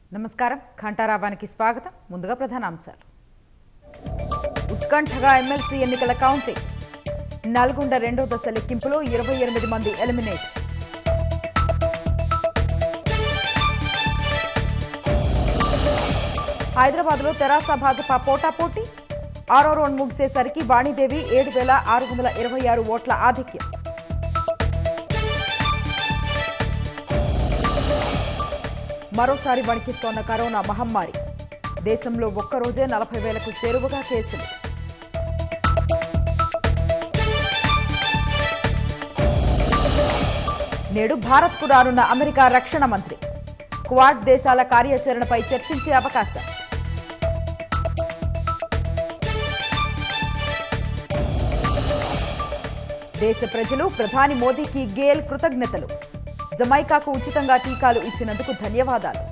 నమస్కారం ఘంటారావానికి స్వాగతం ముందుగా ప్రధాన అంశాలు ఉత్కంఠగా ఎమ్మెల్సీ ఎన్నికల కౌంటింగ్ నల్గొండ రెండో దశ లెక్కింపులో ఇరవై ఎనిమిది మంది ఎలిమినేట్ హైదరాబాద్లో తెరాస భాజపా పోటాపోటీ ఆరో రౌండ్ ముగిసేసరికి వాణిదేవి ఏడు వేల ఆరు వందల ఇరవై ఆరు ఓట్ల ఆధిక్యం మరోసారి వణికిస్తోన్న కరోనా మహమ్మారి దేశంలో ఒక్కరోజే నలభై వేలకు చేరువగా కేసులు నేడు భారత్కు రానున్న అమెరికా రక్షణ మంత్రి క్వాడ్ దేశాల కార్యాచరణపై చర్చించే అవకాశం దేశ ప్రజలు ప్రధాని మోదీకి గేల్ కృతజ్ఞతలు జమైకాకు ఉచితంగా టీకాలు ఇచ్చినందుకు ధన్యవాదాలు